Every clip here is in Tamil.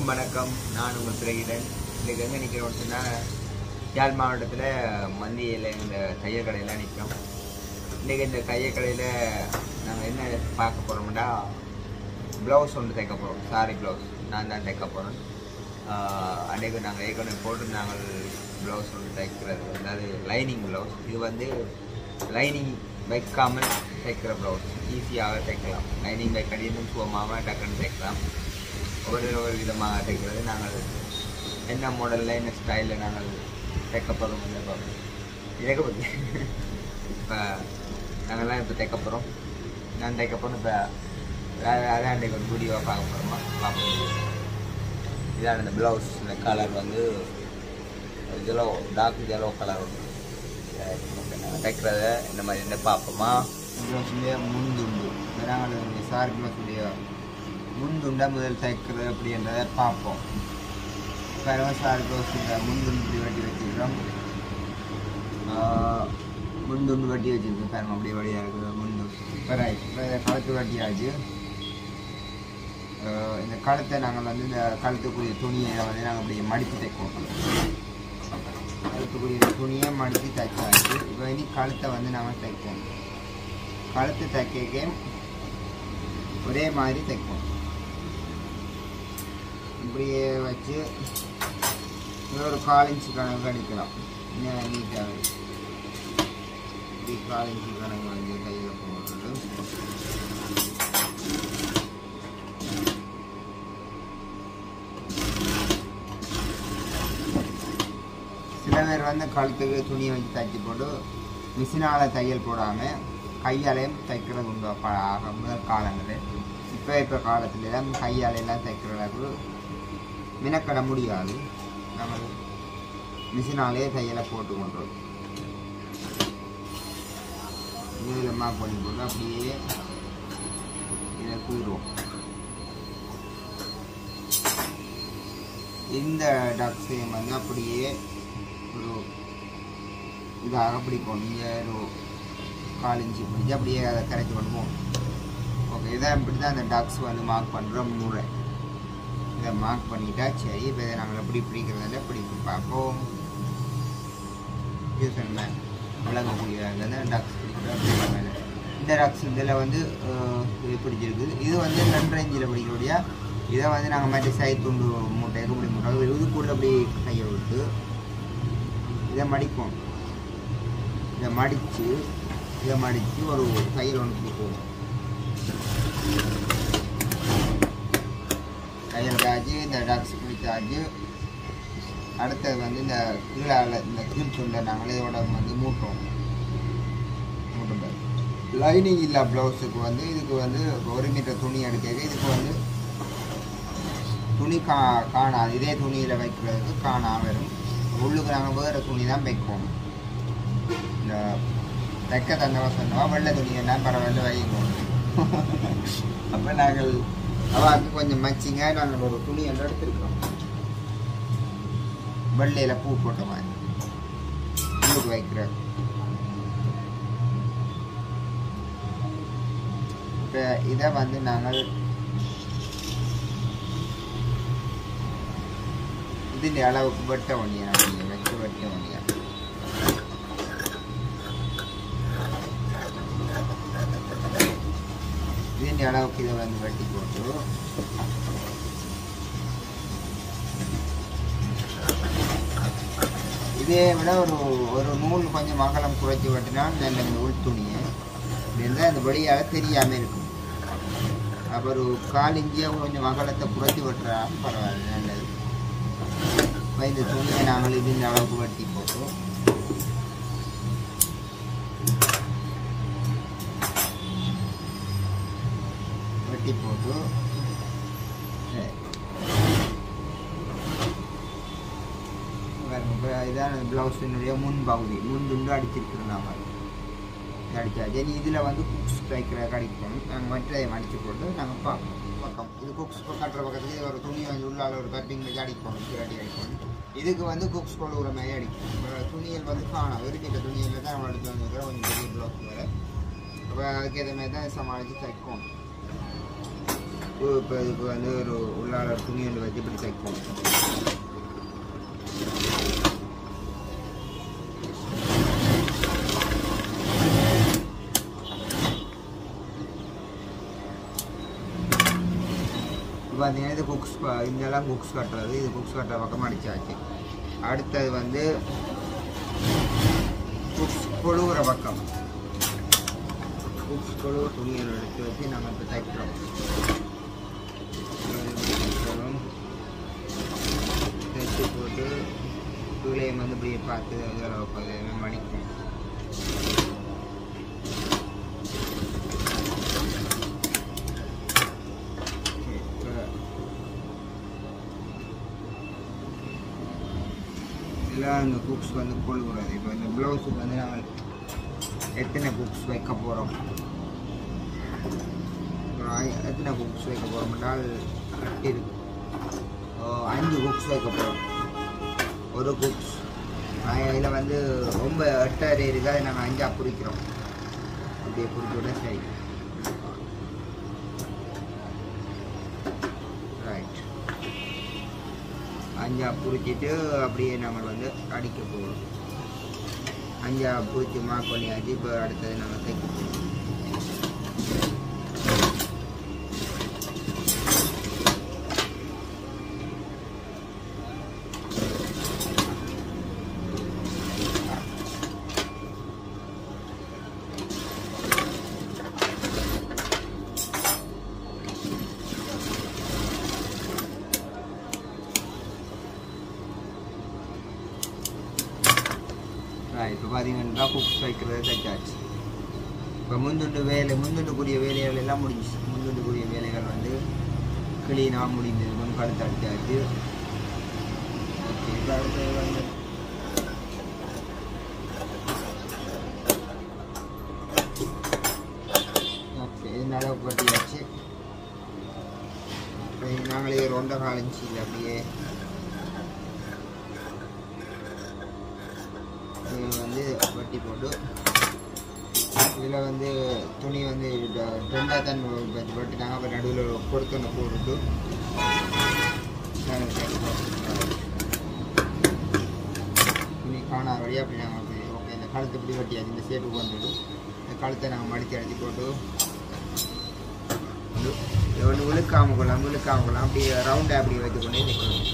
எல்லோருக்கும் வணக்கம் நான் உங்கள் பிரகிடன் இன்றைக்கு எங்கே நிற்கிறோம்னு சொன்னால் யாழ் மாவட்டத்தில் மந்தியில் இந்த தையல் கடையில் நிற்கிறோம் இன்றைக்கி இந்த தையல் கடையில் நாங்கள் என்ன பார்க்க போகிறோம்னா ப்ளவுஸ் ஒன்று தைக்க போகிறோம் சாரி ப்ளவுஸ் நான் தான் தைக்க போகிறேன் அன்றைக்கு நாங்கள் ஏற்கனவே போட்டு நாங்கள் ப்ளவுஸ் ஒன்று தைக்கிறது அதாவது லைனிங் ப்ளவுஸ் இது வந்து லைனிங் வைக்காமல் தைக்கிற ப்ளவுஸ் ஈஸியாக தைக்கலாம் லைனிங் வைக்காடி இன்னும் சுகமாக டக்குன்னு தைக்கலாம் ஒரு ஒரு விதமாக தைக்கிறது நாங்கள் என்ன மாடலில் என்ன ஸ்டைலில் நாங்கள் தைக்க போகிறோம் பார்ப்போம் இதைக்க பற்றி இப்போ நாங்கள்லாம் இப்போ தைக்க போகிறோம் நான் தைக்க போகிறோம் இப்போ அதான் அன்றைக்கு ஒரு வீடியோவாக பார்க்க போகிறோமா பார்ப்போம் இதான் இந்த ப்ளவுஸ் இந்த கலர் வந்து ஜெலோ டார்க் ஜெலோ கலர் வந்து நாங்கள் தைக்கிறத இந்த மாதிரி என்ன பார்ப்போமா ப்ளவுஸ்லேயே முந்துண்டு நாங்கள் சார் ப்ளவுஸுடைய முந்துண்டா முதல் தைக்கிறது அப்படின்றத பார்ப்போம் பாருங்க சார் ப்ளவுஸ் இந்த முந்துண்டு இப்படி வெட்டி வச்சுக்கிறோம் ஆஹ் முந்துண்டு வெட்டி வச்சுருக்கோம் பாருங்க அப்படியே வழியாக இருக்குது முண்டு இப்போ ரைட் இப்போ இதை கழுத்து வெட்டியாச்சு ஆஹ் இந்த கழுத்தை நாங்கள் வந்து இந்த கழுத்துக்குரிய துணியை வந்து நாங்கள் அப்படியே மடித்து தைப்போம் கழுத்துக்குரிய துணியை மடித்து தைச்சாச்சு இப்போ இனி கழுத்தை வந்து நாங்கள் தைப்போம் கழுத்து தைக்க ஒரே மாதிரி தைப்போம் இப்படியே வச்சு ஒரு கால் இன்ச்சு கணக்கு அடிக்கலாம் இன்னும் நீட்டாக இப்படி கால் இன்ச்சு கணக்கு வந்து கையில் போடுறது சில பேர் வந்து கழுத்துக்கு துணியை வச்சு தைச்சி போட்டு மிஷினால் தையல் போடாமல் கையாலையும் தைக்கிறது உண்டு அப்ப ஆக முதல் காலங்களில் இப்போ இப்போ காலத்துல எல்லாம் கையாலையெல்லாம் தைக்கிற அளவுக்கு மினக்கட முடியாது நம்ம மிஷினாலே தையலை போட்டு கொண்டோம் நீளமாக பண்ணி போட்டு அப்படியே இதை கூறுவோம் இந்த டக்ஸையும் வந்து அப்படியே ஒரு இதாக பிடிக்கும் நீங்கள் ஒரு கால் இன்ச்சு பிடிச்சி அப்படியே அதை கரைச்சி கொண்டு போகும் ஓகே இதை இப்படி தான் அந்த டக்ஸ் வந்து மார்க் பண்ணுறோம் முறை இதை மார்க் பண்ணிட்டா சரி இப்போ இதை நாங்கள் எப்படி பிடிக்கிறதில்ல இப்படி பார்ப்போம் இது சொன்ன விளங்கக்கூடிய டக்ஸ் பிடிக்கிற இந்த டக்ஸ் இதில் வந்து அஹ், இது பிடிச்சிருக்குது இது வந்து ரெண்டு ரேஞ்சில் பிடிக்கக்கூடிய இதை வந்து நாங்கள் மற்ற சைட் துண்டு மூட்டை எப்படி மூட்டை இதுக்குள்ளே அப்படி கையை விட்டு இதை மடிப்போம் இதை மடித்து இதை மடித்து ஒரு தையல் ஒன்று பிடிப்போம் தையல் காய்ச்சி இந்த டக்ஸ் பிடிச்சாச்சு அடுத்தது வந்து இந்த கீழால இந்த கீழ் சுண்டை நாங்கள் இதோட வந்து மூட்டோம் மூட்டும் லைனிங் இல்லை ப்ளவுஸுக்கு வந்து இதுக்கு வந்து ஒரு மீட்டர் துணி எடுக்க இதுக்கு வந்து துணி கா காணாது இதே துணியில் வைக்கிறதுக்கு காணா வரும் உள்ளுக்கு நாங்கள் வேறு துணி தான் வைப்போம் இந்த தைக்க தந்தவ சொன்னவா வெள்ளை துணி என்ன பரவாயில்ல வைக்கணும் அப்போ நாங்கள் அவாக்கு கொஞ்சம் மச்சிங்க நாங்கள் ஒரு துணி ஒன்று எடுத்துருக்கோம் வெள்ளையில் பூ போட்ட மாதிரி உள்ளுக்கு வைக்கிறது இப்போ இதை வந்து நாங்கள் ഇതിൻ്റെ അളവ് വെട്ട പണിയാണ് വെച്ച് വെട്ട പണിയാണ് ഇതിൻ്റെ അളവൊക്കെ ഇത് വന്ന് വെട്ടിക്കൊണ്ടു இதே விட ஒரு ஒரு நூல் கொஞ்சம் அகலம் குறைச்சி வெட்டினால் நல்ல இந்த உள் துணியை இப்படி இருந்தால் அந்த வழியால் தெரியாமல் இருக்கும் அப்போ ஒரு கால் இஞ்சியாக கொஞ்சம் அகலத்தை குறைச்சி வெட்டுறா பரவாயில்ல நல்லது இப்போ இந்த துணியை நாங்கள் ഇതിൻ്റെ அளவுக்கு வெட்டி போட்டோம் வெட்டி போட்டு இப்போ இதான் ப்ளவுஸினுடைய முன் பகுதி முன் துண்டு அடிச்சிருக்கிறோம் நாங்கள் அடிச்சாச்சு இனி இதில் வந்து குக்ஸ் தைக்கிற கடிக்கணும் நாங்கள் மற்றதை மடித்து போட்டு நாங்கள் பார்ப்போம் பக்கம் இது குக்ஸ் கட்டுற பக்கத்துக்கு இது ஒரு துணி வந்து உள்ளால ஒரு கட்டிங் வச்சு அடிக்கணும் கீழடி அடிக்கணும் இதுக்கு வந்து குக்ஸ் கொள்ளுற மாதிரி அடிக்கணும் இப்போ துணிகள் வந்து காணும் விரும்பிட்ட துணியில் தான் நம்ம எடுத்து வந்துருக்கிறோம் கொஞ்சம் பெரிய ப்ளவுஸ் வேறு அப்போ அதுக்கேற்ற மாதிரி தான் சமாளித்து தைக்கணும் இப்போ இப்போ இதுக்கு வந்து ஒரு உள்ளால துணி ஒன்று வச்சு இப்படி தைப்போம் இப்போ பார்த்தீங்கன்னா இது குக்ஸ் இதெல்லாம் குக்ஸ் கட்டுறது இது குக்ஸ் கட்டுற பக்கம் அடிச்சாச்சு அடுத்தது வந்து குக்ஸ் கொழுவுற பக்கம் குக்ஸ் கொழுவு துணியை எடுத்து வச்சு நம்ம இப்போ தைக்கிறோம் தைக்கிறோம். தைச்சு போட்டு துளையை வந்து இப்படி பார்த்து அதில் வைப்பது மடிக்கும் இப்போ இதெல்லாம் அந்த குக்ஸ் வந்து கொள்கிறது இப்போ இந்த ப்ளவுஸுக்கு வந்து நாங்கள் எத்தனை குக்ஸ் வைக்க போகிறோம் எத்தனை குக்ஸ் வைக்க போகிறோம் என்றால் இருக்கு ஓ, அஞ்சு குக்ஸ் வைக்க போகிறோம் ஒரு குக்ஸ் இதில் வந்து ரொம்ப எட்டரை இருக்குது அதை நாங்கள் அஞ்சாக பிடிக்கிறோம் அப்படியே பிடிச்சி விட சரி ரைட் அஞ்சா பிடிச்சிட்டு அப்படியே நம்ம வந்து அடிக்க போகிறோம் அஞ்சா பிடிச்சி மார்க் பண்ணியாச்சு இப்போ அடுத்தது நம்ம தைக்க போகிறோம் இப்போ பார்த்தீங்கன்னா குக்ஸ் வைக்கிறது தைச்சாச்சு இப்போ முந்துண்டு வேலை முந்துண்டுக்குரிய வேலைகள் எல்லாம் முடிஞ்சிச்சு முந்துண்டுக்குரிய வேலைகள் வந்து கிளீனாக முடிந்தது முன் கழுத்து அடிச்சாச்சு ஓகே இப்போ அடுத்தது வந்து ஓகே இந்த அளவுக்கு கட்டியாச்சு இப்போ நாங்களே ஒரு ஒன்றரை கால் இன்ச்சில் அப்படியே இது வந்து வட்டி போட்டு இதில் வந்து துணி வந்து ரெண்டாக தான் வச்சு வெட்டினாங்க அப்புறம் நடுவில் கொடுத்தொன்னு போட்டுட்டு நாங்கள் தைக்கிறோம். துணி காணாத வழி அப்படி நாங்கள் அப்படி ஓகே இந்த கழுத்து இப்படி வெட்டியாச்சு இந்த ஷேப்புக்கு வந்துட்டு இந்த கழுத்தை நாங்கள் மடித்து அடித்து போட்டு இது ஒன்று விழுக்காம கொள்ளலாம் விழுக்காம கொள்ளலாம் அப்படி ரவுண்டாக அப்படி வைத்து கொண்டே நிற்கணும்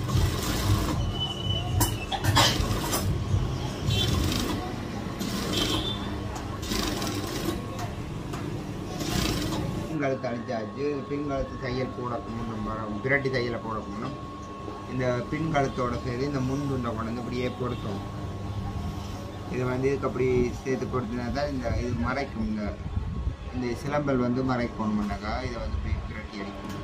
பின்கழுத்து அடிச்சாச்சு பின்கழுத்து தையல் போட முன்னும் பிரட்டி தையலை போட முன்னும் இந்த பின்கழுத்தோட சேர்த்து இந்த முன்துண்டை கொண்டு வந்து இப்படியே பொருத்தம் இது வந்து இதுக்கு அப்படி சேர்த்து பொருத்தினா தான் இந்த இது மறைக்கும் இந்த இந்த சிலம்பல் வந்து மறைக்கணும்னாக்கா இதை வந்து இப்படி பிரட்டி அடிக்கணும்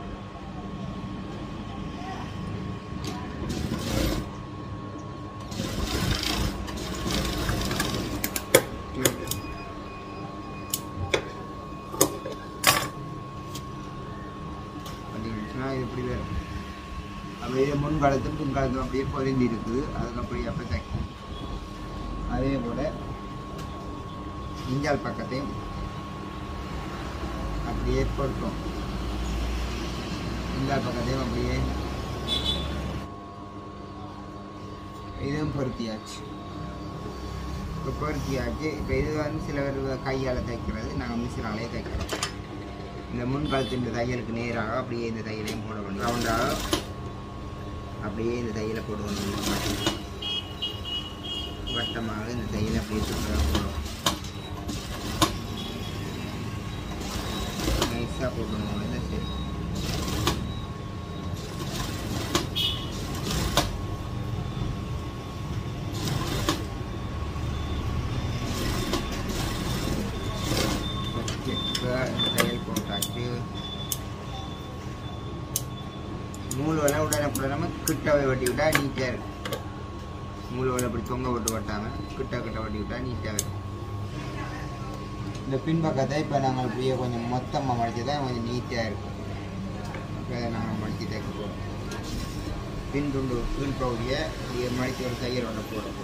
பார்த்தீங்கன்னா இது இப்படி வரும் அப்படியே முன் காலத்தும் பின் காலத்தும் அப்படியே பொருந்தி இருக்குது அதுக்கு அப்படியே அப்படி தைக்கும் அதே போல் இஞ்சால் பக்கத்தையும் அப்படியே பொருத்தம் இஞ்சால் பக்கத்தையும் அப்படியே இதுவும் பொருத்தியாச்சு இப்போ பொருத்தியாச்சு இப்போ இது வந்து சில பேர் கையால் தைக்கிறது நாங்கள் மிஷினாலே தைக்கிறோம் இந்த முன் கழுத்து இந்த தையலுக்கு நேராக அப்படியே இந்த தையலையும் போட வேண்டும் ரவுண்டாக அப்படியே இந்த தையலை போடுவோம் வட்டமாக இந்த தையலை அப்படியே சுற்றுலா போடுவோம் நைஸாக போடணும் இல்லை சரி ஓகே இப்போ இந்த தையல் போட்டாச்சு நூல் வலை உடனே உடனே கிட்டவை வெட்டி விட்டா நீட்டாக இருக்கும் நூல் வலை இப்படி தொங்க விட்டு வெட்டாமல் கிட்ட கிட்ட வெட்டி விட்டா நீட்டாக இருக்கும் இந்த பின்பக்கத்தை இப்போ நாங்கள் இப்படியே கொஞ்சம் மொத்தமாக மடிச்சு தான் கொஞ்சம் நீட்டாக இருக்கும் இப்போ அதை நாங்கள் மடித்து தைக்க போகிறோம் பின் துண்டு கீழ் பகுதியை இப்படியே மடித்து ஒரு தையலோட போட போகிறோம்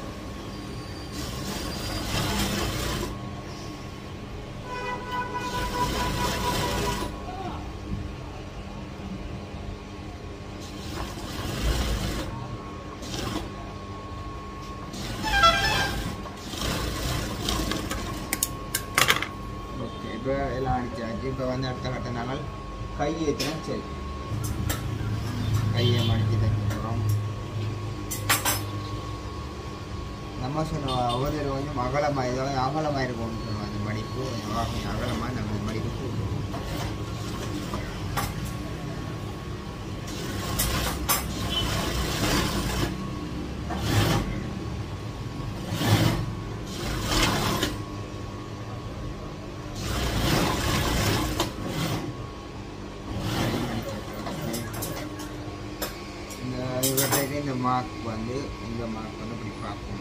மடிச்சாச்சு இப்போ வந்து அடுத்த கட்ட நாங்கள் கை ஏற்றினா சரி கையை மடித்து தைக்க போகிறோம் நம்ம சொன்ன ஒவ்வொரு தடவை கொஞ்சம் அகலமாக ஏதாவது அகலமாக இருக்கும்னு சொல்லுவோம் அந்த மடிப்பு கொஞ்சம் கொஞ்சம் அகலமாக நம்ம மடிப்பு போடுவோம் இந்த இவர்கிட்ட இந்த மார்க் வந்து இந்த மார்க் வந்து இப்படி பார்ப்போம்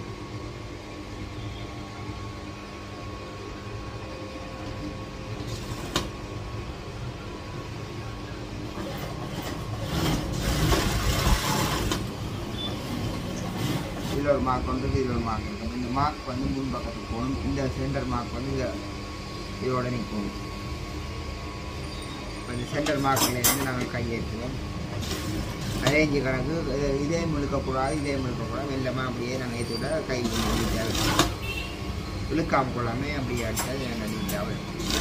இதில் ஒரு மார்க் வந்து இதில் ஒரு மார்க் இருக்கும் இந்த மார்க் வந்து முன் பக்கத்துக்கு போகணும் இந்த சென்டர் மார்க் வந்து இந்த இதோட நிற்கணும் இப்போ இந்த சென்டர் மார்க்லேருந்து நாங்கள் கையெழுத்துவோம் அரேஞ்சு கணக்கு இது- இதே முழுக்கக்கூடாது இதே முழுக்கக்கூடாது வெள்ளமாக அப்படியே நாங்கள் ஏற்றி விட கை கொஞ்சம் தேவை இழுக்காம கொள்ளாமே அப்படியே அடித்தா எனக்கு தேவை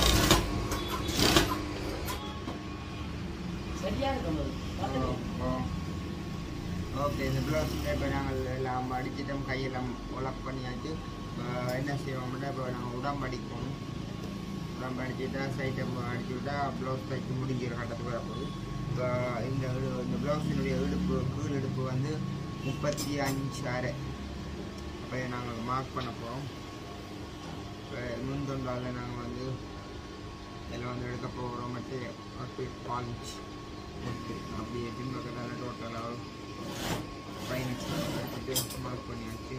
ஓகே இந்த ப்ளவுஸ் இப்போ நாங்கள் எல்லாம் அடிச்சிட்டோம் கையெல்லாம் ஒலக் பண்ணியாச்சு இப்போ என்ன செய்வோம்னா இப்போ நாங்கள் உடம்பு அடிக்கணும் உடம்பு அடிச்சுட்டா சைட்டை அடிச்சு விட்டா ப்ளவுஸ் தைச்சு முடிஞ்சிற கட்டத்துக்கு வரப்போகுது இப்போ இந்த இடு- இந்த ப்ளவுஸினுடைய இடுப்பு கீழ் இடுப்பு வந்து முப்பத்தி அஞ்சு அரை அப்போ நாங்கள் மார்க் பண்ண போகிறோம் இப்போ முன்தொண்டாவில் நாங்கள் வந்து இதில் வந்து எடுக்க போகிறோம் மட்டும் அப்படி பாலிச் அப்படியே பின்பக்கத்தால் டோட்டலாக ஃபைனல்ஸ் எடுத்துட்டு மார்க் பண்ணியாச்சு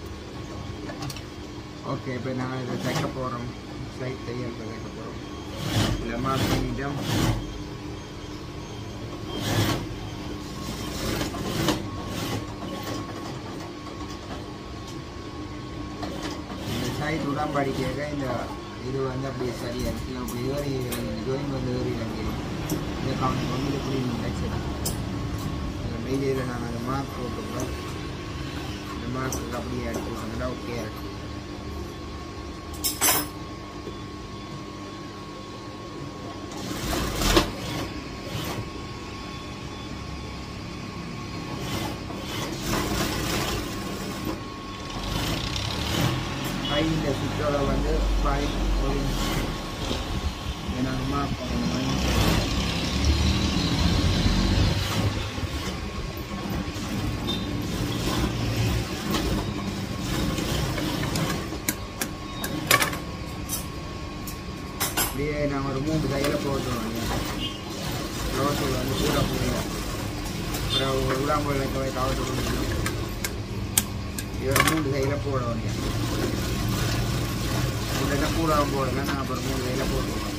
ஓகே இப்போ நாங்கள் இதை தைக்க போகிறோம் சைட் தையல் தைக்க போகிறோம் இதில் மார்க் பண்ணிட்டோம் இந்த சைட் உடம்பாடி கேட்க இந்த இது வந்து அப்படியே சரியாக இருக்குது அப்படி ஏறி ஜோயின் வந்து ஏறி இறங்கிடும் இந்த கவுண்ட் வந்து இது இப்படி சரி இந்த மெயிலில் நாங்கள் அந்த மார்க் போட்டுக்கிறோம் இந்த மார்க்கு அப்படியே அடிச்சு விட்டோம்னா ஓகே இருக்கு கை இந்த சுற்றோட வந்து ஃபைவ் ஒரு நாங்கள் மார்க் பண்ணணும் அப்படியே நாங்கள் ஒரு மூணு கையில் போட்டுருவோம் ரோட்டில் வந்து கூட போடுவோம் அப்புறம் உடாம்பூர் வைக்க வைக்க அவட்டு கொடுக்கணும் இது ஒரு மூணு கையில் போடுவோம் உடனே கூட போடல நான் அப்புறம் மூணு கையில் போட்டுருவோம்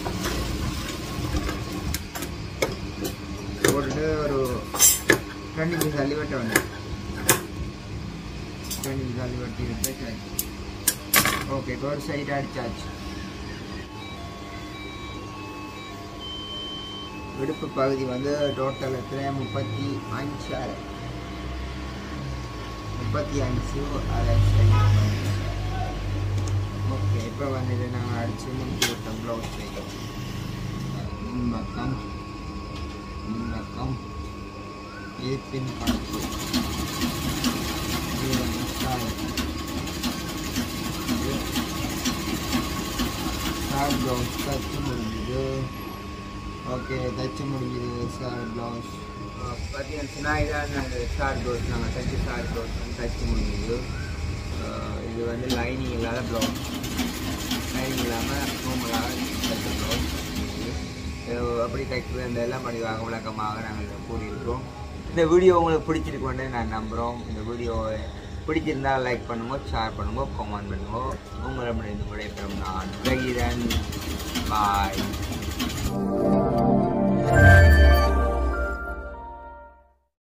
போட்டுட்டு ஒரு ரெண்டு நிமிஷம் தள்ளி வெட்ட வந்து ரெண்டு நிமிஷம் தள்ளி வெட்டி விட்டு ஓகே இப்போ ஒரு சைடு அடிச்சாச்சு விடுப்பு பகுதி வந்து டோட்டல் எத்தனை முப்பத்தி அஞ்சு அரை முப்பத்தி அஞ்சு அரை சைடு ஓகே இப்போ வந்து இதை நாங்கள் அடித்து முடிச்சு விட்டோம் ப்ளவுஸ் சைடு முன்பக்கம் முன்பக்கம் இது பின் கணக்கு இது வந்து சாய் சார் ப்ளவுஸ் தச்சு முடிஞ்சுது ஓகே தச்சு முடிஞ்சுது சார் ப்ளவுஸ் பார்த்தீங்கன்னா இதான் ஷார்ட் ப்ளவுஸ் நாங்கள் தச்சு ஷார்ட் ப்ளவுஸ் வந்து தச்சு முடிஞ்சுது அஹ் இது வந்து லைனிங் இல்லாத ப்ளவுஸ் லைனிங் இல்லாமல் நோமலாக தைச்ச ப்ளவுஸ் அப்படி தைக்கிறது அந்த எல்லாம் படிவாக விளக்கமாக நாங்கள் கூறியிருக்கிறோம் இந்த வீடியோ உங்களுக்கு பிடிச்சிருக்கோன்னு நான் நம்புகிறோம் இந்த வீடியோவை பிடிச்சிருந்தா லைக் பண்ணுங்க ஷேர் பண்ணுங்க கமெண்ட் பண்ணுங்க உங்களிடமிருந்து விடைபெறும் நான் ஜெகிரன் பாய்